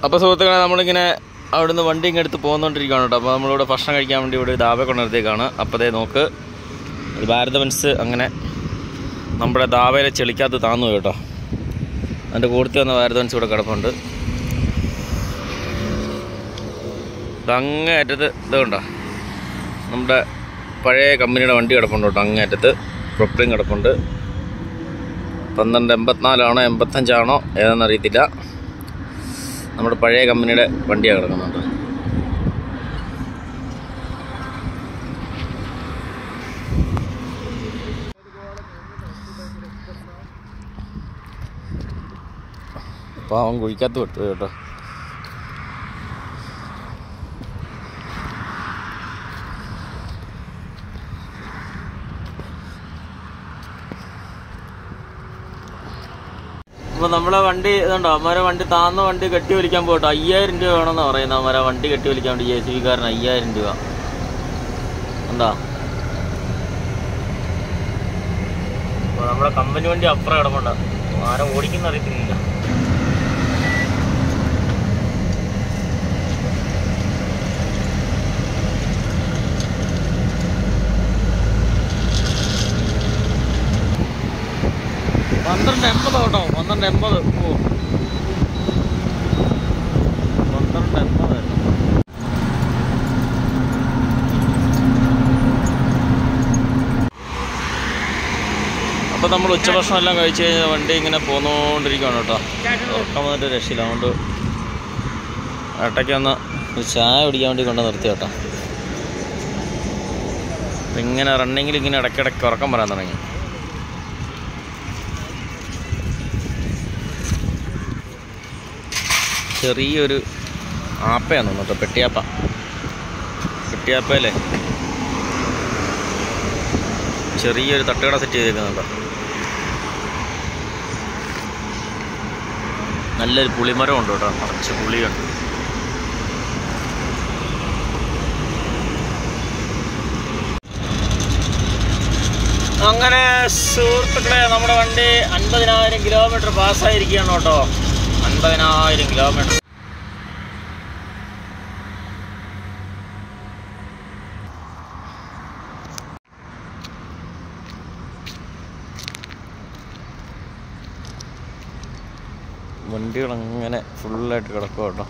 അപ്പോൾ സുഹൃത്തുക്കളെ നമ്മളിങ്ങനെ അവിടുന്ന് വണ്ടി ഇങ്ങനെ എടുത്ത് പോകുന്നോണ്ടിരിക്കുകയാണ് കേട്ടോ അപ്പോൾ നമ്മളിവിടെ ഭക്ഷണം കഴിക്കാൻ വേണ്ടി ഇവിടെ ധാബ കൊണ്ടുവരുത്തേക്കാണ് അപ്പോൾ അതേ നോക്ക് ഒരു ഭാരത ബൻസ് അങ്ങനെ നമ്മുടെ ധാബയിലെ ചെളിക്കകത്ത് താന്നു പോയി കേട്ടോ അതിൻ്റെ കൂടത്തി വന്ന ഭാരത ബൻസ് ഇവിടെ കിടപ്പുണ്ട് ഇത് അങ്ങേ അറ്റത്ത് ഇത് കണ്ടോ നമ്മുടെ പഴയ കമ്പനിയുടെ വണ്ടി കിടപ്പുണ്ട് കേട്ടോ അങ്ങേ അറ്റത്ത് പ്രൊപ്പറിയും കിടപ്പുണ്ട് പന്ത്രണ്ട് എൺപത്തിനാലാണോ എൺപത്തഞ്ചാണോ ഏതാണെന്ന് അറിയത്തില്ല നമ്മുടെ പഴയ കമ്പനിയുടെ വണ്ടിയാണ് കിടക്കുന്നുണ്ട് അപ്പോൾ അവൻ കുഴിക്കകത്ത് വിട്ടു കേട്ടോ അപ്പോൾ നമ്മളെ വണ്ടി ഇതുണ്ടോ അമ്മരെ വണ്ടി താന്ന വണ്ടി കെട്ടി വലിക്കാൻ പോട്ടോ അയ്യായിരം രൂപ വേണമെന്നാണ് പറയുന്നത് അമ്മരെ വണ്ടി കെട്ടി വലിക്കാൻ വേണ്ടി ജെ സി ബിക്കാരന് അയ്യായിരം രൂപ എന്താ അപ്പോൾ നമ്മുടെ കമ്പനി വണ്ടി അപ്പുറം കിടപ്പുണ്ട് ആരും ഓടിക്കുന്ന അറിയത്തില്ല പന്ത്രണ്ട് എൺപത് കേട്ടോ പന്ത്രണ്ട് എൺപത് ഓ പന്ത്രണ്ട് എൺപത് അപ്പോൾ നമ്മൾ ഉച്ചഭക്ഷണം എല്ലാം കഴിച്ച് കഴിഞ്ഞാൽ വണ്ടി ഇങ്ങനെ പോന്നുകൊണ്ടിരിക്കുകയാണ് കേട്ടോ ഉറക്കം വന്നിട്ട് രക്ഷയില്ല അതുകൊണ്ട് ഏട്ടയ്ക്ക് ഒന്ന് ഒരു ചായ കുടിക്കാൻ വേണ്ടി കൊണ്ട് നിർത്തി കേട്ടോ അപ്പൊ ഇങ്ങനെ റണ്ണിങ്ങിൽ ഇങ്ങനെ ഇടയ്ക്കിടയ്ക്ക് ഉറക്കം വരാൻ തുടങ്ങി ചെറിയൊരു ആപ്പയാണ് തോന്നുന്നു പെട്ടിയാപ്പ പെട്ടിയാപ്പയിലെ ചെറിയൊരു തട്ടുകട സെറ്റ് ചെയ്തേക്കുന്നുണ്ട് നല്ലൊരു പുളിമരം ഉണ്ട് കേട്ടോ നിറച്ച് പുളിയുണ്ട് അങ്ങനെ സുഹൃത്തുക്കളെ നമ്മുടെ വണ്ടി അൻപതിനായിരം കിലോമീറ്റർ പാസ്സായിരിക്കുകയാണ് കേട്ടോ അൻപതിനായിരം കിലോമീറ്റർ വണ്ടികൾ അങ്ങനെ ഫുള്ളായിട്ട് കിടക്കും കേട്ടോ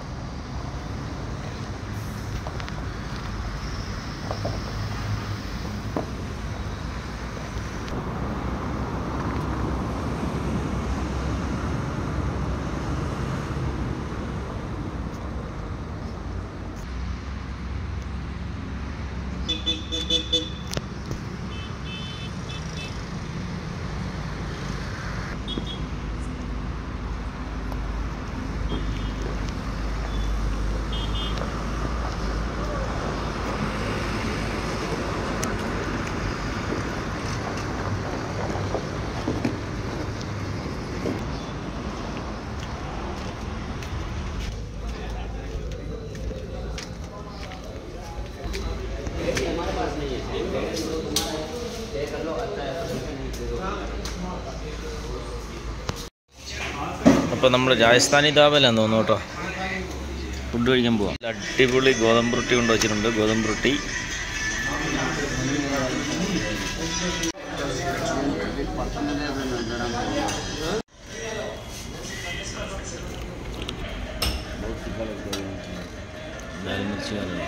അപ്പോൾ നമ്മൾ രാജസ്ഥാനി ധാബയിലാന്ന് തോന്നുന്നു കേട്ടോ ഫുഡ് കഴിക്കാൻ പോവാം നല്ല അടിപൊളി ഗോതമ്പ് റൊട്ടി കൊണ്ട് വെച്ചിട്ടുണ്ട് ഗോതമ്പ് റൊട്ടി ദാൽ മിർച്ചി വാല.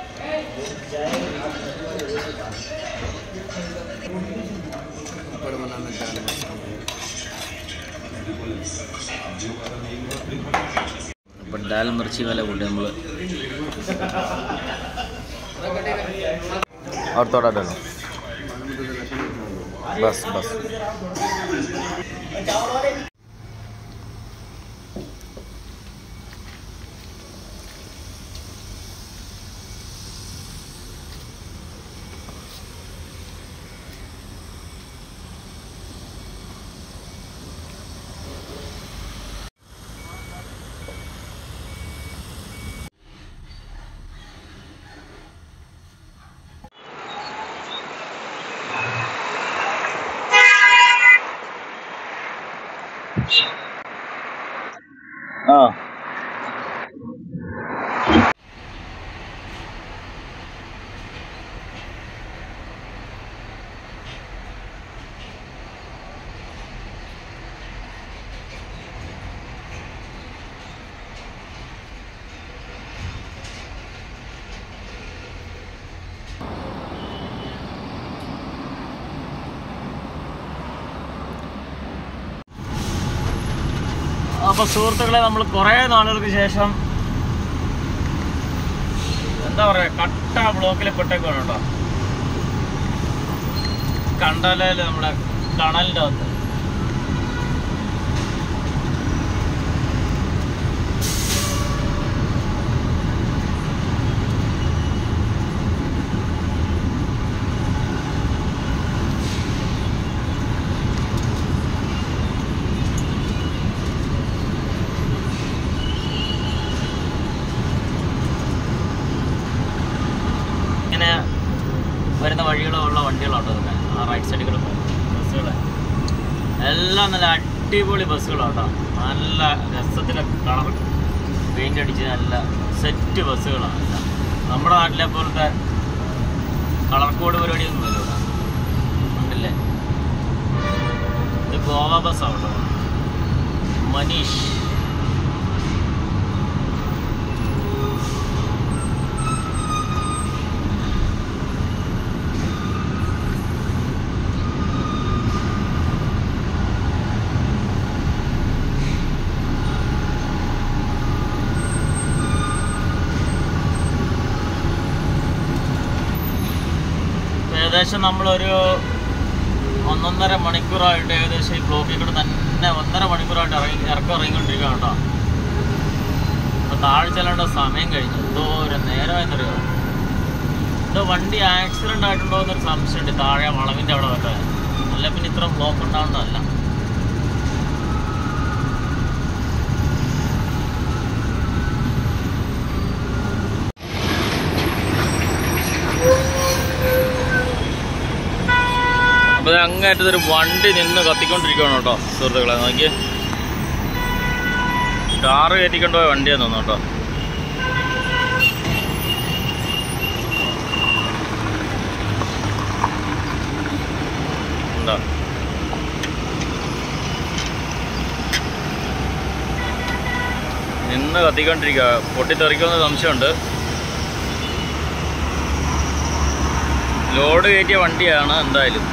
അപ്പം ദാൽ മിർച്ചി വില കൂട്ടി നമ്മൾ और थोड़ा डालो बस बस അപ്പോൾ സുഹൃത്തുക്കളെ നമ്മൾ കുറേ നാളുകൾക്ക് ശേഷം എന്താ പറയുക കട്ട ബ്ലോക്കിൽ പെട്ടേക്കാണ് കേട്ടോ കണ്ടാലേ നമ്മുടെ കണലിൻ്റെ അകത്ത് ഇങ്ങനെ വരുന്ന വഴികളുള്ള വണ്ടികളാട്ടോ ഇതൊക്കെ ആ റൈറ്റ് സൈഡിൽ കൂടെ ബസ്സുകൾ എല്ലാം നല്ല അടിപൊളി ബസ്സുകളാട്ടോ നല്ല രസത്തിലെ കളർ പെയിൻ്റ് അടിച്ച് നല്ല സെറ്റ് ബസ്സുകളാണ് എല്ലാം. നമ്മുടെ നാട്ടിലെ പോലത്തെ കളർ കോഡ് പരിപാടിയൊന്നും ഇല്ല ഇവിടെ ഉണ്ടല്ലേ ഇത് ഗോവ ബസ്സാണ് കേട്ടോ മനീഷ് ഏകദേശം നമ്മളൊരു ഒന്നൊന്നര മണിക്കൂറായിട്ട് ഏകദേശം ഈ ബ്ലോക്കിൽ കൂടെ തന്നെ ഒന്നര മണിക്കൂറായിട്ട് ഇറങ്ങി ഇറക്കം ഇറങ്ങിക്കൊണ്ടിരിക്കുകയാണ് കേട്ടോ അപ്പോൾ താഴെ ചെല്ലേണ്ട സമയം കഴിഞ്ഞു എന്തോ ഒരു നേരമായെന്നറിയോ എന്തോ വണ്ടി ആക്സിഡൻ്റ് ആയിട്ടുണ്ടോ എന്നൊരു സംശയമുണ്ട് താഴെ വളവിൻ്റെ അവിടെ വെക്കാൻ അല്ല പിന്നെ ഇത്ര ബ്ലോക്ക് ഉണ്ടാവുന്നതല്ല അപ്പോൾ അങ്ങേറ്റത്ത് ഒരു വണ്ടി നിന്ന് കത്തിക്കൊണ്ടിരിക്കുകയാണ് കേട്ടോ സുഹൃത്തുക്കളെ നോക്കി കാറ് കയറ്റിക്കൊണ്ട് പോയ വണ്ടിയാന്ന് തോന്നുന്നു കേട്ടോ എന്താ നിന്ന് കത്തിക്കൊണ്ടിരിക്കുക പൊട്ടിത്തെറിക്കുന്ന സംശയമുണ്ട് ലോഡ് കയറ്റിയ വണ്ടിയാണ് എന്തായാലും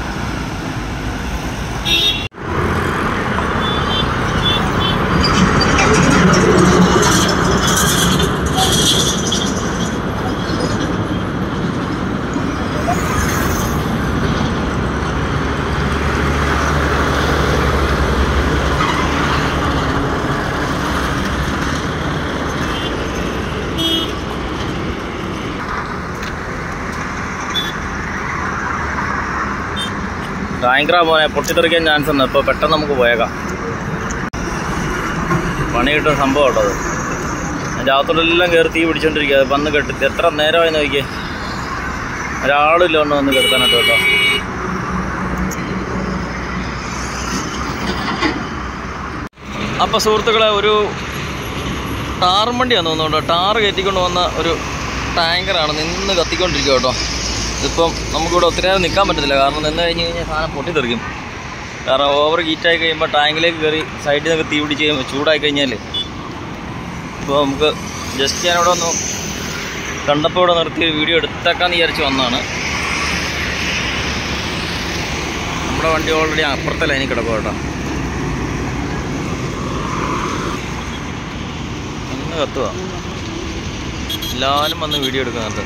ഭയങ്കര പോലെ പൊട്ടിത്തെറിക്കാൻ ചാൻസ് ഉണ്ട് ഇപ്പോൾ പെട്ടെന്ന് നമുക്ക് പോയേക്കാം പണി കിട്ടുന്ന സംഭവം കേട്ടോ അത് അതിൻ്റെ അകത്തോടെല്ലാം കയറി തീ പിടിച്ചോണ്ടിരിക്കുക അത് വന്ന് കെട്ടി എത്ര നേരമായി നോക്കിയേ ഒരാളില്ല കൊണ്ട് വന്ന് കെടുത്താനായിട്ട് കേട്ടോ അപ്പോൾ സുഹൃത്തുക്കളെ ഒരു ടാറും വണ്ടിയാന്ന് തോന്നുന്നു കേട്ടോ ടാറ് കയറ്റിക്കൊണ്ട് വന്ന ഒരു ടാങ്കറാണ് നിന്ന് കത്തിക്കൊണ്ടിരിക്കുക കേട്ടോ ഇതിപ്പം നമുക്കിവിടെ ഒത്തിരി നേരം നിൽക്കാൻ പറ്റത്തില്ല കാരണം നിന്ന് കഴിഞ്ഞ് കഴിഞ്ഞാൽ സാധനം പൊട്ടിത്തെറിക്കും കാരണം ഓവർ ഹീറ്റായി കഴിയുമ്പോൾ ടാങ്കിലേക്ക് കയറി സൈഡിൽ നിന്നൊക്കെ തീ പിടിച്ച് കഴിയുമ്പോൾ ചൂടായി കഴിഞ്ഞാൽ ഇപ്പോൾ നമുക്ക് ജസ്റ്റ് ഞാനിവിടെ ഒന്ന് കണ്ടപ്പോൾ ഇവിടെ നിർത്തി ഒരു വീഡിയോ എടുത്തേക്കാന്ന് വിചാരിച്ച് വന്നതാണ് നമ്മുടെ വണ്ടി ഓൾറെഡി അപ്പുറത്തെ ലൈനിൽ കിടക്കും കേട്ടോ ഇന്ന് കത്തുക എല്ലാവരും വന്ന് വീഡിയോ എടുക്കുന്നുണ്ട്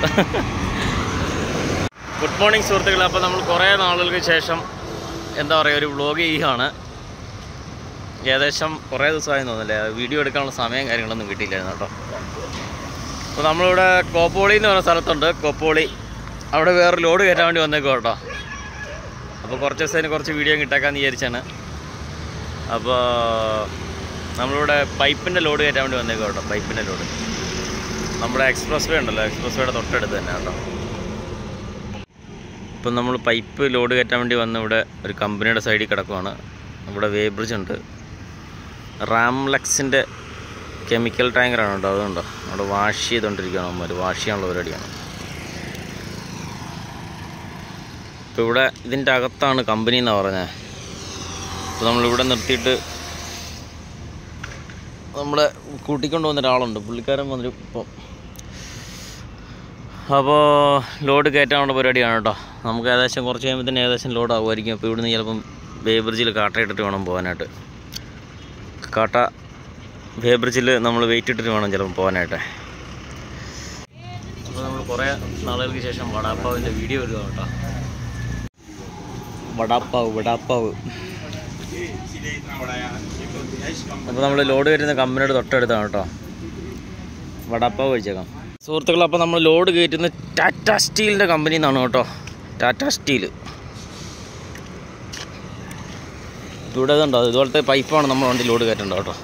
ഗുഡ് മോർണിംഗ് സുഹൃത്തുക്കളെ അപ്പോൾ നമ്മൾ കുറേ നാളുകൾക്ക് ശേഷം എന്താ പറയുക ഒരു വ്ളോഗ് ചെയ്യുകയാണ് ഏകദേശം കുറേ ദിവസമായി തോന്നില്ലേ വീഡിയോ എടുക്കാനുള്ള സമയം കാര്യങ്ങളൊന്നും കിട്ടിയില്ലായിരുന്നു കേട്ടോ അപ്പോൾ നമ്മളിവിടെ കോപ്പോളി എന്ന് പറയുന്ന സ്ഥലത്തുണ്ട് കോപ്പോളി അവിടെ വേറെ ലോഡ് കയറ്റാൻ വേണ്ടി വന്നേക്കോ കേട്ടോ അപ്പോൾ കുറച്ച് ദിവസത്തിന് കുറച്ച് വീഡിയോ കിട്ടാക്കാന്ന് വിചാരിച്ചാണ് അപ്പോൾ നമ്മളിവിടെ പൈപ്പിൻ്റെ ലോഡ് കയറ്റാൻ വേണ്ടി വന്നേക്കോ കേട്ടോ പൈപ്പിൻ്റെ ലോഡ് നമ്മുടെ എക്സ്പ്രസ് വേ ഉണ്ടല്ലോ എക്സ്പ്രസ് വേയുടെ തൊട്ടടുത്ത് തന്നെ കേട്ടോ ഇപ്പം നമ്മൾ പൈപ്പ് ലോഡ് കയറ്റാൻ വേണ്ടി വന്ന് ഇവിടെ ഒരു കമ്പനിയുടെ സൈഡിൽ കിടക്കുവാണ് ഇവിടെ വേ ബ്രിഡ്ജ് ഉണ്ട് റാംലെക്സിൻ്റെ കെമിക്കൽ ടാങ്കറാണ് കേട്ടോ അതുകൊണ്ടോ അവിടെ വാഷ് ചെയ്തുകൊണ്ടിരിക്കുകയാണ് അവന്മാർ വാഷ് ചെയ്യാനുള്ള പരിപാടിയാണ് ഇപ്പോൾ ഇവിടെ ഇതിൻ്റെ അകത്താണ് കമ്പനി എന്നാണ് പറഞ്ഞത് അപ്പോൾ നമ്മളിവിടെ നിർത്തിയിട്ട് നമ്മളെ കൂട്ടിക്കൊണ്ട് വന്ന ഒരാളുണ്ട് പുള്ളിക്കാരൻ വന്നിട്ട് ഇപ്പോൾ അപ്പോൾ ലോഡ് കയറ്റാനുള്ള പരിപാടിയാണ് കേട്ടോ നമുക്ക് ഏകദേശം കുറച്ച് കഴിയുമ്പോൾ തന്നെ ഏകദേശം ലോഡ് ആകുമായിരിക്കും അപ്പോൾ ഇവിടുന്ന് ചിലപ്പം ബേ ബ്രിഡ്ജിൽ കാട്ട ഇട്ടിട്ട് വേണം പോകാനായിട്ട് കാട്ട ബേ ബ്രിഡ്ജിൽ നമ്മൾ വെയിറ്റ് ഇട്ടിട്ട് വേണം ചിലപ്പോൾ പോകാനായിട്ട് അപ്പോൾ നമ്മൾ കുറേ നാളുകൾക്ക് ശേഷം വടാപ്പാവിൻ്റെ വീഡിയോ ഇടുക കേട്ടോ വടാപ്പാവ് വടാപ്പാവ് അപ്പോൾ നമ്മൾ ലോഡ് കയറ്റുന്ന കമ്പനിയുടെ തൊട്ടടുത്താണ് കേട്ടോ വടാപ്പാവ് കഴിച്ചേക്കാം സുഹൃത്തുക്കൾ അപ്പോൾ നമ്മൾ ലോഡ് കയറ്റുന്ന ടാറ്റ സ്റ്റീലിൻ്റെ കമ്പനിയിൽ നിന്നാണ് കേട്ടോ ടാറ്റ സ്റ്റീൽ ഇവിടെ ഇതുണ്ടോ ഇതുപോലത്തെ പൈപ്പാണ് നമ്മൾ വണ്ടി ലോഡ് കയറ്റേണ്ടത് കേട്ടോ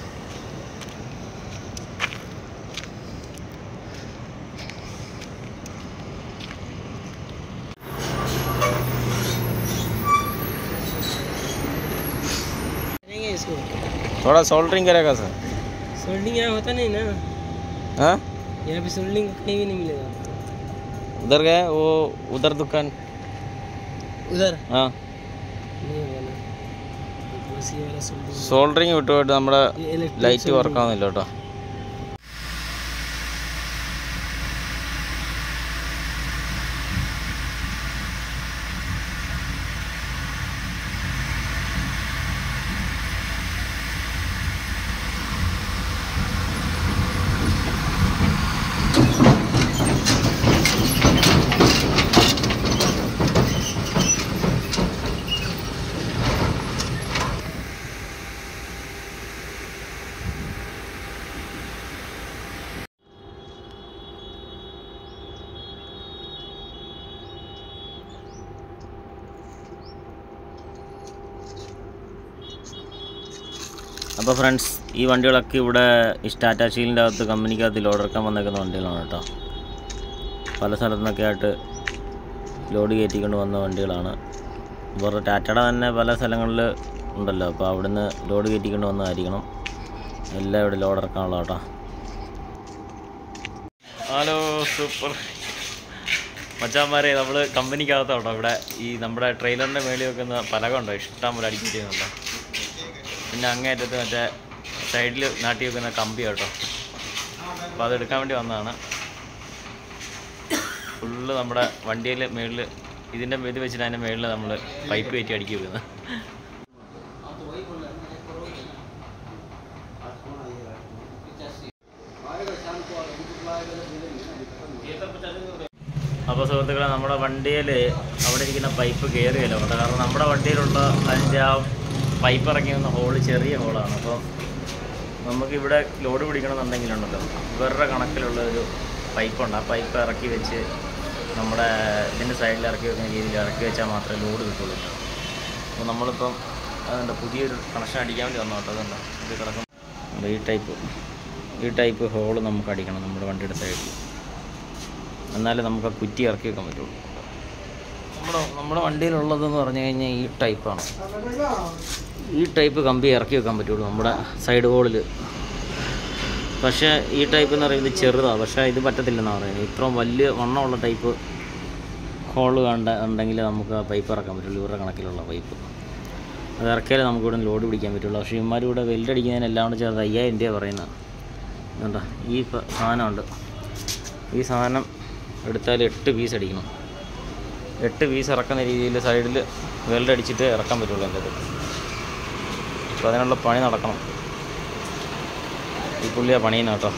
करेंगे इसको थोड़ा सोल्डरिंग करेगा सर सोल्डिंग यहाँ होता नहीं ना हाँ यहाँ पे सोल्डिंग कहीं भी नहीं मिलेगा उधर गए वो उधर दुकान उधर हाँ नहीं होगा ना बस ये वाला सोल्डिंग സോൾഡറിങ് വിട്ടുപോയിട്ട് നമ്മുടെ ये इलेक्ट्रिक ലൈറ്റ് വർക്ക് ആവുന്നില്ല കേട്ടോ അപ്പോൾ ഫ്രണ്ട്സ് ഈ വണ്ടികളൊക്കെ ഇവിടെ ഈ ടാറ്റ സ്റ്റീലിൻ്റെ അകത്ത് കമ്പനിക്കകത്ത് ലോഡ് ഇറക്കാൻ വന്നേക്കുന്ന വണ്ടികളാണ് കേട്ടോ പല സ്ഥലത്തു നിന്നൊക്കെ ആയിട്ട് ലോഡ് കയറ്റിക്കൊണ്ട് വന്ന വണ്ടികളാണ് ഇവരുടെ ടാറ്റയുടെ തന്നെ പല സ്ഥലങ്ങളിൽ ഉണ്ടല്ലോ അപ്പോൾ അവിടുന്ന് ലോഡ് കയറ്റിക്കൊണ്ട് വന്നതായിരിക്കണം എല്ലാം ഇവിടെ ലോഡ് ഇറക്കാനുള്ള കേട്ടോ ഹലോ സൂപ്പർ മച്ചാന്മാരെ നമ്മൾ കമ്പനിക്കകത്താട്ടോ ഇവിടെ ഈ നമ്മുടെ ട്രെയിലറിൻ്റെ മേളിൽ വെക്കുന്ന പലക ഉണ്ടോ ഇഷ്ടം പോലെ അടിക്കും ചെയ്യുന്നുണ്ടോ പിന്നെ അങ്ങേറ്റത്ത് മറ്റേ സൈഡിൽ നാട്ടി വെക്കുന്ന കമ്പി കേട്ടോ അപ്പോൾ അത് എടുക്കാൻ വേണ്ടി വന്നതാണ് ഫുള്ള് നമ്മുടെ വണ്ടിയിൽ മേളിൽ ഇതിൻ്റെ ഇത് വെച്ചിട്ട് അതിൻ്റെ മേളിൽ നമ്മൾ പൈപ്പ് കയറ്റി അടിക്കി വെക്കുന്നത് അപ്പോൾ സുഹൃത്തുക്കളെ നമ്മുടെ വണ്ടിയിൽ അവിടെ ഇരിക്കുന്ന പൈപ്പ് കയറിയല്ലോ കേട്ടോ കാരണം നമ്മുടെ വണ്ടിയിലുള്ള അതിൻ്റെ ആ പൈപ്പ് ഇറങ്ങി വന്ന ഹോള് ചെറിയ ഹോളാണ് അപ്പോൾ നമുക്കിവിടെ ലോഡ് പിടിക്കണമെന്നുണ്ടെങ്കിലുണ്ടല്ലോ ഇവരുടെ കണക്കിലുള്ള ഒരു പൈപ്പുണ്ട് ആ പൈപ്പ് ഇറക്കി വെച്ച് നമ്മുടെ ഇതിൻ്റെ സൈഡിൽ ഇറക്കി വെക്കുന്ന രീതിയിൽ ഇറക്കി വെച്ചാൽ മാത്രമേ ലോഡ് കിട്ടുള്ളൂ അപ്പോൾ നമ്മളിപ്പം അതുണ്ട് പുതിയൊരു കണക്ഷൻ അടിക്കാൻ വേണ്ടി വന്നു കേട്ടോ അതുണ്ട് ഇത് കിടക്കും അത് ഈ ടൈപ്പ് ഈ ടൈപ്പ് ഹോള് നമുക്ക് അടിക്കണം നമ്മുടെ വണ്ടിയുടെ സൈഡിൽ എന്നാലേ നമുക്ക് ആ കുറ്റി ഇറക്കി വെക്കാൻ പറ്റുള്ളൂ നമ്മുടെ നമ്മുടെ വണ്ടിയിലുള്ളതെന്ന് പറഞ്ഞു കഴിഞ്ഞാൽ ഈ ടൈപ്പാണ് ഈ ടൈപ്പ് കമ്പി ഇറക്കി വെക്കാൻ പറ്റുള്ളൂ നമ്മുടെ സൈഡ് ഹോളിൽ പക്ഷേ ഈ ടൈപ്പ് എന്ന് പറയുന്നത് ചെറുതാണ് പക്ഷേ ഇത് പറ്റത്തില്ലെന്നാണ് പറയുന്നത് ഇത്രയും വലിയ വണ്ണമുള്ള ടൈപ്പ് ഹോൾ കണ്ട ഉണ്ടെങ്കിൽ നമുക്ക് ആ പൈപ്പ് ഇറക്കാൻ പറ്റുള്ളൂ ഇവരുടെ കണക്കിലുള്ള പൈപ്പ് അത് ഇറക്കിയാലേ നമുക്ക് ഇവിടെ ലോഡ് പിടിക്കാൻ പറ്റുള്ളൂ പക്ഷേ ഇവന്മാർ ഇവിടെ വെല്ലടിക്കുന്നതിന് എല്ലാം കൂടെ ചേർത്ത് അയ്യായിരം രൂപ പറയുന്നത് കണ്ടോ ഈ പ- സാധനമുണ്ട് ഈ സാധനം എടുത്താൽ എട്ട് പീസ് അടിക്കണം എട്ട് പീസ് ഇറക്കുന്ന രീതിയിൽ സൈഡിൽ വെൽഡ് അടിച്ചിട്ട് ഇറക്കാൻ പറ്റുള്ളൂ എൻ്റെ അത് അപ്പോൾ അതിനുള്ള പണി നടക്കണം ഈ പുള്ളിയാ പണിയുന്ന കേട്ടോ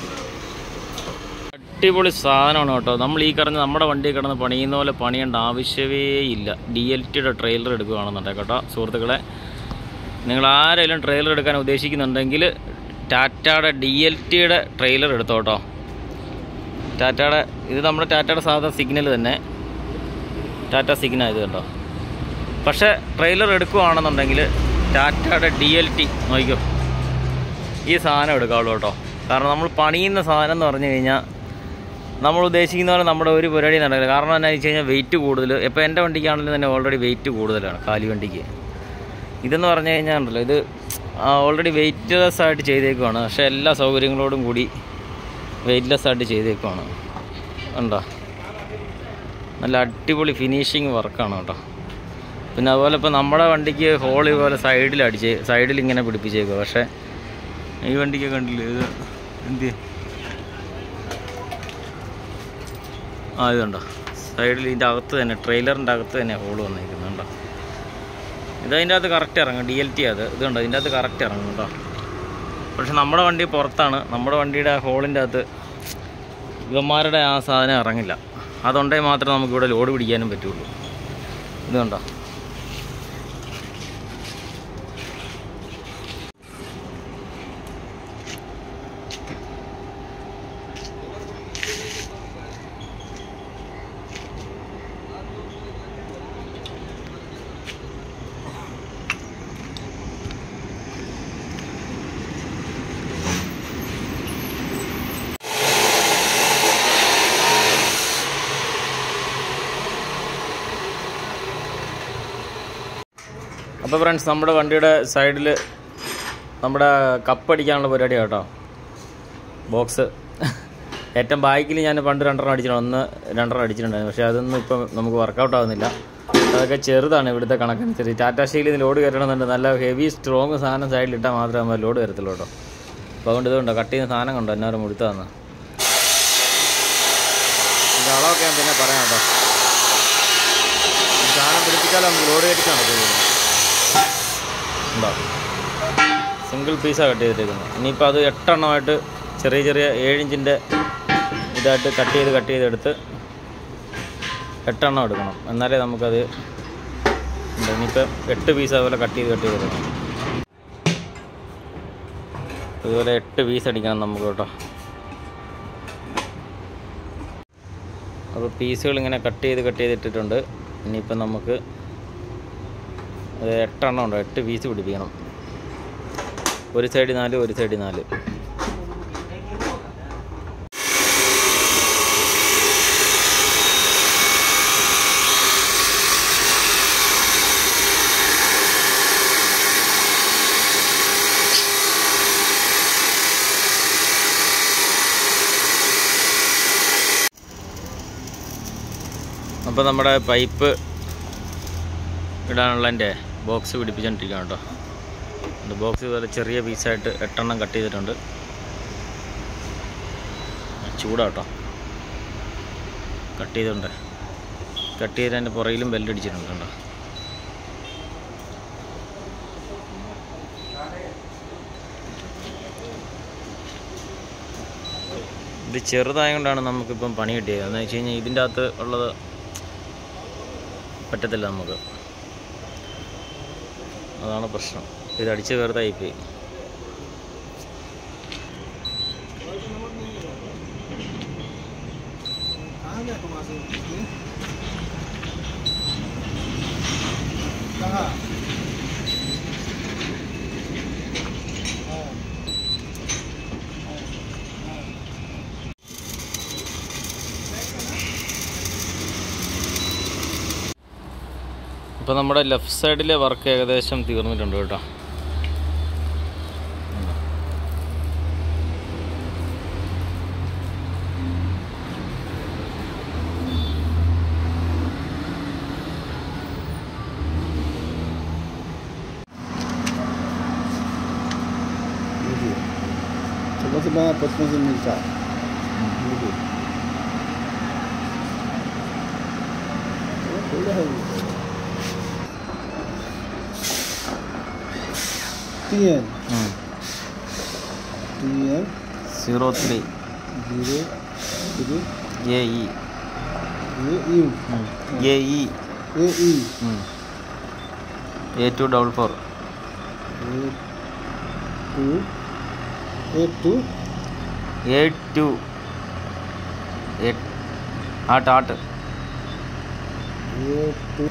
അടിപൊളി സാധനമാണ് കേട്ടോ നമ്മൾ ഈ കിടന്ന് നമ്മുടെ വണ്ടി കിടന്ന് പണിയുന്ന പോലെ പണിയേണ്ട ആവശ്യമേ ഇല്ല ഡി എൽ ടിയുടെ ട്രെയിലർ എടുക്കുകയാണെന്നുണ്ടെങ്കിൽ കേട്ടോ സുഹൃത്തുക്കളെ നിങ്ങൾ ആരെങ്കിലും ട്രെയിലർ എടുക്കാൻ ഉദ്ദേശിക്കുന്നുണ്ടെങ്കിൽ ടാറ്റയുടെ ഡി എൽ ടിയുടെ ട്രെയിലർ എടുത്തോ കേട്ടോ ടാറ്റയുടെ ഇത് നമ്മുടെ ടാറ്റയുടെ സാധാ സിഗ്നൽ തന്നെ ടാറ്റ സിഗ്നൽ ഇത് കണ്ടോ പക്ഷേ ട്രെയിലർ എടുക്കുകയാണെന്നുണ്ടെങ്കിൽ ടാറ്റയുടെ ഡി എൽ ടി നോക്കിക്കോ ഈ സാധനം എടുക്കാവുള്ളൂ കേട്ടോ കാരണം നമ്മൾ പണിയുന്ന സാധനം എന്ന് പറഞ്ഞു കഴിഞ്ഞാൽ നമ്മൾ ഉദ്ദേശിക്കുന്ന പോലെ നമ്മുടെ ഒരു പരിപാടി നടക്കില്ല കാരണം എന്താണെന്ന് വെച്ച് കഴിഞ്ഞാൽ വെയിറ്റ് കൂടുതൽ ഇപ്പോൾ എൻ്റെ വണ്ടിക്കാണെങ്കിലും തന്നെ ഓൾറെഡി വെയിറ്റ് കൂടുതലാണ് കാലി വണ്ടിക്ക് ഇതെന്ന് പറഞ്ഞു കഴിഞ്ഞാൽ ഉണ്ടല്ലോ ഇത് ഓൾറെഡി വെയിറ്റ്ലെസ് ആയിട്ട് ചെയ്തേക്കുവാണ് പക്ഷേ എല്ലാ സൗകര്യങ്ങളോടും കൂടി വെയിറ്റ്ലെസ് ആയിട്ട് ചെയ്തേക്കുവാണ് ഉണ്ടോ നല്ല അടിപൊളി ഫിനിഷിങ് വർക്കാണ് കേട്ടോ പിന്നെ അതുപോലെ ഇപ്പോൾ നമ്മുടെ വണ്ടിക്ക് ഹോൾ ഇതുപോലെ സൈഡിൽ അടിച്ച് സൈഡിൽ ഇങ്ങനെ പിടിപ്പിച്ചേക്കുക പക്ഷേ ഈ വണ്ടിക്ക് കണ്ടില്ലേ ഇത് എന്ത് ആ ഇത് കണ്ടോ സൈഡിൽ ഇതിൻ്റെ അകത്ത് തന്നെ ട്രെയിലറിൻ്റെ അകത്ത് തന്നെ ഹോൾ വന്നിരിക്കുന്നുണ്ടോ ഇത് അതിൻ്റെ അകത്ത് കറക്റ്റ് ഇറങ്ങും ഡി എൽ ടി അത് ഇത് കണ്ടോ ഇതിൻ്റെ അകത്ത് കറക്റ്റ് ഇറങ്ങും കേട്ടോ പക്ഷെ നമ്മുടെ വണ്ടി പുറത്താണ് നമ്മുടെ വണ്ടിയുടെ ഹോളിൻ്റെ അകത്ത് ഇവന്മാരുടെ ആ സാധനം ഇറങ്ങില്ല അതുണ്ടെങ്കിൽ മാത്രമേ നമുക്കിവിടെ ലോഡ് പിടിക്കാനും പറ്റുള്ളൂ ഇത് കണ്ടോ അപ്പോൾ ഫ്രണ്ട്സ് നമ്മുടെ വണ്ടിയുടെ സൈഡിൽ നമ്മുടെ കപ്പ് അടിക്കാനുള്ള പരിപാടിയാണ് കേട്ടോ ബോക്സ് ഏറ്റവും ബാക്കിൽ ഞാൻ പണ്ട് രണ്ടെണ്ണം അടിച്ചിട്ടുണ്ട് ഒന്ന് രണ്ടെണ്ണം അടിച്ചിട്ടുണ്ടായിരുന്നു പക്ഷേ അതൊന്നും ഇപ്പം നമുക്ക് വർക്കൗട്ട് ആവുന്നില്ല അതൊക്കെ ചെറുതാണ് ഇവിടുത്തെ കണക്കനുസരിച്ച് ടാറ്റ സ്റ്റീലിൽ നിന്ന് ലോഡ് കയറ്റണമെന്നുണ്ട് നല്ല ഹെവി സ്ട്രോങ് സാധനം സൈഡിൽ ഇട്ടാൽ മാത്രമേ നമ്മൾ ലോഡ് കയറത്തുള്ളൂ കേട്ടോ അപ്പോൾ അതുകൊണ്ട് ഇതുണ്ടോ കട്ട് ചെയ്യുന്ന സാധനം കണ്ടോ എന്നാലും മുഴുത്താന്ന് ഇത് അളവൊക്കെ ഞാൻ പിന്നെ പറയാം കേട്ടോ ഈ സാധനം പിടിപ്പിച്ചാൽ നമുക്ക് ലോഡ് കയറ്റിക്കാൻ പറ്റുള്ളൂ ഉണ്ടോ സിംഗിൾ പീസാണ് കട്ട് ചെയ്തിട്ടേക്കുന്നത് ഇനിയിപ്പോൾ അത് എട്ടെണ്ണമായിട്ട് ചെറിയ ചെറിയ ഏഴിഞ്ചിൻ്റെ ഇതായിട്ട് കട്ട് ചെയ്ത് കട്ട് ചെയ്തെടുത്ത് എട്ടെണ്ണം എടുക്കണം എന്നാലേ നമുക്കത് ഉണ്ട് ഇനിയിപ്പോൾ എട്ട് പീസ് അതുപോലെ കട്ട് ചെയ്ത് കട്ട് ചെയ്ത് എടുക്കണം അതുപോലെ എട്ട് പീസ് അടിക്കണം നമുക്ക് കേട്ടോ അപ്പോൾ പീസുകൾ ഇങ്ങനെ കട്ട് ചെയ്ത് കട്ട് ചെയ്തിട്ടിട്ടുണ്ട് ഇനിയിപ്പോൾ നമുക്ക് അത് എട്ടെണ്ണം ഉണ്ടോ എട്ട് പീസ് പിടിപ്പിക്കണം ഒരു സൈഡിൽ നാല് ഒരു സൈഡിൽ നാല് അപ്പോൾ നമ്മുടെ പൈപ്പ് ഇടാനുള്ളതിൻ്റെ ബോക്സ് പിടിപ്പിച്ചുകൊണ്ടിരിക്കുകയാണ് കേട്ടോ ഇത് ബോക്സ് ഇതുപോലെ ചെറിയ പീസായിട്ട് എട്ടെണ്ണം കട്ട് ചെയ്തിട്ടുണ്ട് ചൂടാട്ടോ കട്ട് ചെയ്തിട്ടുണ്ട് കട്ട് ചെയ്തതിൻ്റെ പുറകിലും ബെല്ലടിച്ചിട്ടുണ്ട് കേട്ടോ ഇത് ചെറുതായതുകൊണ്ടാണ് നമുക്കിപ്പം പണി കിട്ടിയത് എന്ന് വെച്ച് കഴിഞ്ഞാൽ ഇതിൻ്റെ അകത്ത് ഉള്ളത് പറ്റത്തില്ല നമുക്ക് അതാണ് പ്രശ്നം ഇത് അടിച്ച് കയറുതായിപ്പോയി ഇപ്പോൾ നമ്മുടെ ലെഫ്റ്റ് സൈഡിലെ വർക്ക് ഏകദേശം തീർന്നിട്ടുണ്ട് കേട്ടോ Sebab-sebab apa semua minta. Gitu. Oh, boleh. Tian, tian, zero three zero, zero, A E A, U, A E A, E, A two double four A, two, A, two, A two ആട്ട് ആട്ട് A, two,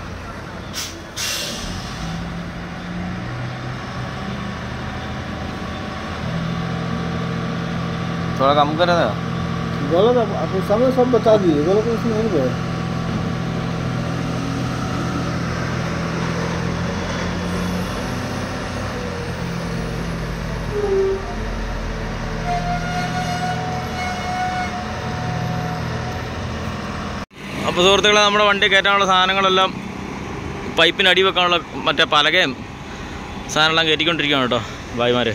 थोड़ा कम करे ना गलत आप आपको सामने सब बता दिए गलत इसमें नहीं गए അപ്പോൾ സുഹൃത്തുക്കളെ നമ്മുടെ വണ്ടി കയറ്റാനുള്ള സാധനങ്ങളെല്ലാം പൈപ്പിന് അടി വെക്കാനുള്ള മറ്റേ പലകയും സാധനമെല്ലാം കയറ്റിക്കൊണ്ടിരിക്കുകയാണ് കേട്ടോ ഭായിമാർ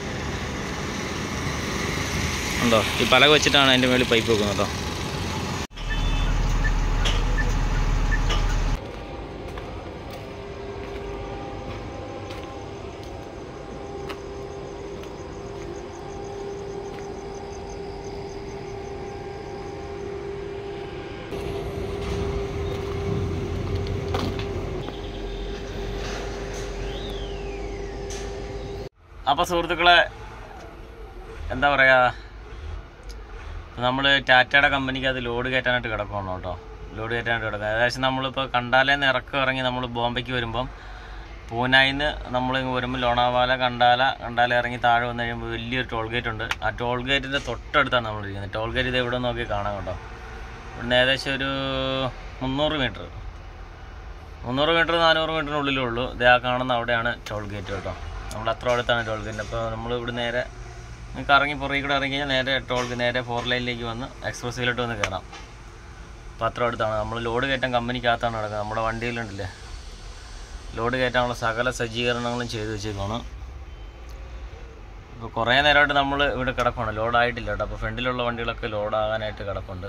ഉണ്ടോ ഈ പലക വെച്ചിട്ടാണ് അതിൻ്റെ മേളിൽ പൈപ്പ് വെക്കുന്നത് കേട്ടോ അപ്പോൾ സുഹൃത്തുക്കളെ എന്താ പറയുക നമ്മൾ ടാറ്റയുടെ കമ്പനിക്ക് അത് ലോഡ് കയറ്റാനായിട്ട് കിടക്കണം കേട്ടോ ലോഡ് കയറ്റാനായിട്ട് കിടക്കുക ഏകദേശം നമ്മളിപ്പോൾ കണ്ടാലേന്ന് ഇറക്കം ഇറങ്ങി നമ്മൾ ബോംബെക്ക് വരുമ്പം പൂനായിന്ന് നമ്മൾ വരുമ്പോൾ ലോണാവാല കണ്ടാല കണ്ടാല ഇറങ്ങി താഴെ വന്നു കഴിയുമ്പോൾ വലിയൊരു ടോൾ ഗേറ്റ് ഉണ്ട് ആ ടോൾ ഗേറ്റിൻ്റെ തൊട്ടടുത്താണ് നമ്മൾ ഇരിക്കുന്നത് ടോൾ ഗേറ്റ് ഇത് എവിടെ നോക്കി കാണാം കേട്ടോ ഇവിടുന്ന് ഏകദേശം ഒരു മുന്നൂറ് മീറ്റർ മുന്നൂറ് മീറ്റർ നാനൂറ് മീറ്ററിനുള്ളിലേ ഉള്ളൂ ഇത് ആ കാണുന്ന അവിടെയാണ് ടോൾ ഗേറ്റ് കേട്ടോ നമ്മൾ അത്ര അടുത്താണ് ടോൾ ഗേറ്റ് അപ്പോൾ നമ്മൾ ഇവിടെ നേരെ നിങ്ങൾക്ക് ഇറങ്ങി പുറകിൽ കൂടെ ഇറങ്ങി കഴിഞ്ഞാൽ നേരെ ടോൾ നേരെ ഫോർ ലൈനിലേക്ക് വന്ന് എക്സ്പ്രസ് വേയിലോട്ട് വന്ന് കയറാം അപ്പോൾ അത്ര അടുത്താണ് നമ്മൾ ലോഡ് കയറ്റാൻ കമ്പനിക്കകത്താണ് നടക്കുന്നത് നമ്മുടെ വണ്ടിയിലുണ്ടല്ലേ ലോഡ് കയറ്റാനുള്ള സകല സജ്ജീകരണങ്ങളും ചെയ്തു വെച്ചേക്കാണ് ഇപ്പോൾ കുറേ നേരമായിട്ട് നമ്മൾ ഇവിടെ കിടക്കുകയാണ് ലോഡായിട്ടില്ല കേട്ടോ അപ്പോൾ ഫ്രണ്ടിലുള്ള വണ്ടികളൊക്കെ ലോഡാകാനായിട്ട് കിടപ്പുണ്ട്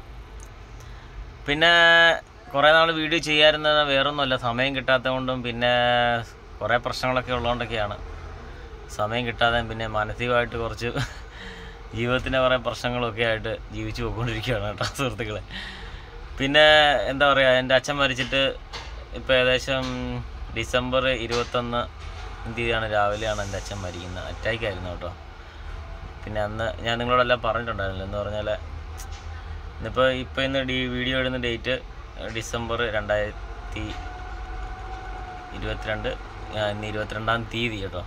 പിന്നെ കുറേ നാൾ വീഡിയോ ചെയ്യാതിരുന്നത് വേറൊന്നുമല്ല സമയം കിട്ടാത്തത് കൊണ്ടും പിന്നെ കുറേ പ്രശ്നങ്ങളൊക്കെ ഉള്ളതുകൊണ്ടൊക്കെയാണ് സമയം കിട്ടാതെ പിന്നെ മാനസികമായിട്ട് കുറച്ച് ജീവിതത്തിൻ്റെ കുറേ പ്രശ്നങ്ങളൊക്കെ ആയിട്ട് ജീവിച്ചു പോയിക്കൊണ്ടിരിക്കുകയാണ് കേട്ടോ സുഹൃത്തുക്കളെ പിന്നെ എന്താ പറയുക എൻ്റെ അച്ഛൻ മരിച്ചിട്ട് ഇപ്പോൾ ഏകദേശം ഡിസംബർ ഇരുപത്തൊന്ന് തീയതിയാണ് രാവിലെയാണ് എൻ്റെ അച്ഛൻ മരിക്കുന്നത് അറ്റാക്ക് ആയിരുന്നു കേട്ടോ പിന്നെ അന്ന് ഞാൻ നിങ്ങളോടെല്ലാം പറഞ്ഞിട്ടുണ്ടായിരുന്നില്ല എന്ന് പറഞ്ഞാൽ ഇന്നിപ്പോൾ ഇപ്പോൾ ഇന്ന് ഡി വീഡിയോ ഇടുന്ന ഡേറ്റ് ഡിസംബർ രണ്ടായിരത്തി ഇരുപത്തിരണ്ട് ആ, ഇന്ന് ഇരുപത്തിരണ്ടാം തീയതി കേട്ടോ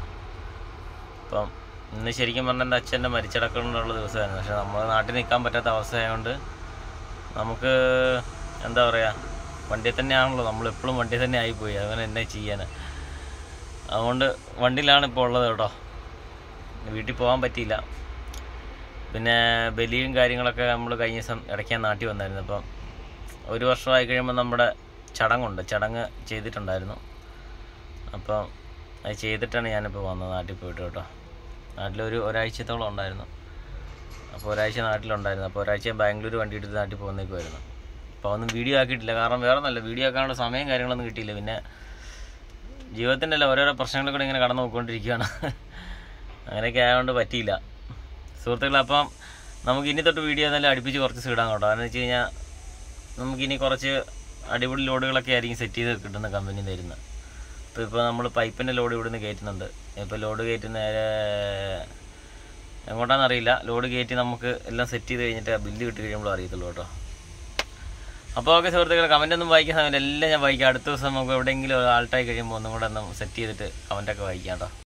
അപ്പം ഇന്ന് ശരിക്കും പറഞ്ഞാൽ എൻ്റെ അച്ഛൻ്റെ മരിച്ചടക്കമുള്ള ദിവസമായിരുന്നു പക്ഷെ നമ്മൾ നാട്ടിൽ നിൽക്കാൻ പറ്റാത്ത അവസ്ഥയായതുകൊണ്ട് നമുക്ക് എന്താ പറയുക വണ്ടിയിൽ തന്നെയാണല്ലോ നമ്മളെപ്പോഴും വണ്ടിയിൽ തന്നെ ആയിപ്പോയി അങ്ങനെ എന്നെ ചെയ്യാൻ അതുകൊണ്ട് വണ്ടിയിലാണ് ഇപ്പോൾ ഉള്ളത് കേട്ടോ വീട്ടിൽ പോകാൻ പറ്റിയില്ല പിന്നെ ബലിയും കാര്യങ്ങളൊക്കെ നമ്മൾ കഴിഞ്ഞ ദിവസം ഇടയ്ക്ക് ഞാൻ നാട്ടിൽ വന്നായിരുന്നു അപ്പം ഒരു വർഷമായി കഴിയുമ്പോൾ നമ്മുടെ ചടങ്ങുണ്ട് ചടങ്ങ് ചെയ്തിട്ടുണ്ടായിരുന്നു അപ്പം അത് ചെയ്തിട്ടാണ് ഞാനിപ്പോൾ വന്നത് നാട്ടിൽ പോയിട്ട് കേട്ടോ നാട്ടിലൊരു ഒരാഴ്ചത്തോളം ഉണ്ടായിരുന്നു അപ്പോൾ ഒരാഴ്ച നാട്ടിലുണ്ടായിരുന്നു അപ്പോൾ ഒരാഴ്ച ഞാൻ ബാംഗ്ലൂർ വണ്ടി എടുത്ത് നാട്ടിൽ പോകുന്നേക്കുമായിരുന്നു അപ്പോൾ ഒന്നും വീഡിയോ ആക്കിയിട്ടില്ല കാരണം വേറെ ഒന്നല്ല വീഡിയോ ആക്കാനുള്ള സമയം കാര്യങ്ങളൊന്നും കിട്ടിയില്ല പിന്നെ ജീവിതത്തിൻ്റെ അല്ല ഓരോരോ പ്രശ്നങ്ങൾ കൂടെ ഇങ്ങനെ കടന്നു പോയിക്കൊണ്ടിരിക്കുകയാണ് അങ്ങനെയൊക്കെ ആയതുകൊണ്ട് പറ്റിയില്ല സുഹൃത്തുക്കളെ അപ്പം നമുക്ക് ഇനി തൊട്ട് വീഡിയോ എന്നാലും അടുപ്പിച്ച് കുറച്ച് സീടാൻ കേട്ടോ കാരണം വെച്ച് കഴിഞ്ഞാൽ നമുക്കിനി കുറച്ച് അടിപൊളി ലോഡുകളൊക്കെ ആയിരിക്കും സെറ്റ് ചെയ്ത് കിട്ടുന്ന കമ്പനി തരുന്നത് ഇപ്പോൾ ഇപ്പോൾ നമ്മൾ പൈപ്പിൻ്റെ ലോഡ് ഇവിടുന്ന് കയറ്റുന്നുണ്ട് ഇപ്പോൾ ലോഡ് കയറ്റുന്ന നേരെ എങ്ങോട്ടാണെന്നറിയില്ല ലോഡ് കയറ്റി നമുക്ക് എല്ലാം സെറ്റ് ചെയ്ത് കഴിഞ്ഞിട്ട് ബില്ല് കിട്ടി കഴിയുമ്പോൾ അറിയത്തുള്ളൂ കേട്ടോ അപ്പോൾ ഓക്കെ സുഹൃത്തുക്കളെ കമൻ്റ് ഒന്നും വായിക്കാൻ സമയത്ത് എല്ലാം ഞാൻ വായിക്കാം അടുത്ത ദിവസം നമുക്ക് എവിടെയെങ്കിലും ആൾട്ടായി കഴിയുമ്പോൾ ഒന്നും കൂടെ ഒന്ന് സെറ്റ് ചെയ്തിട്ട് കമൻ്റൊക്കെ വായിക്കാം കേട്ടോ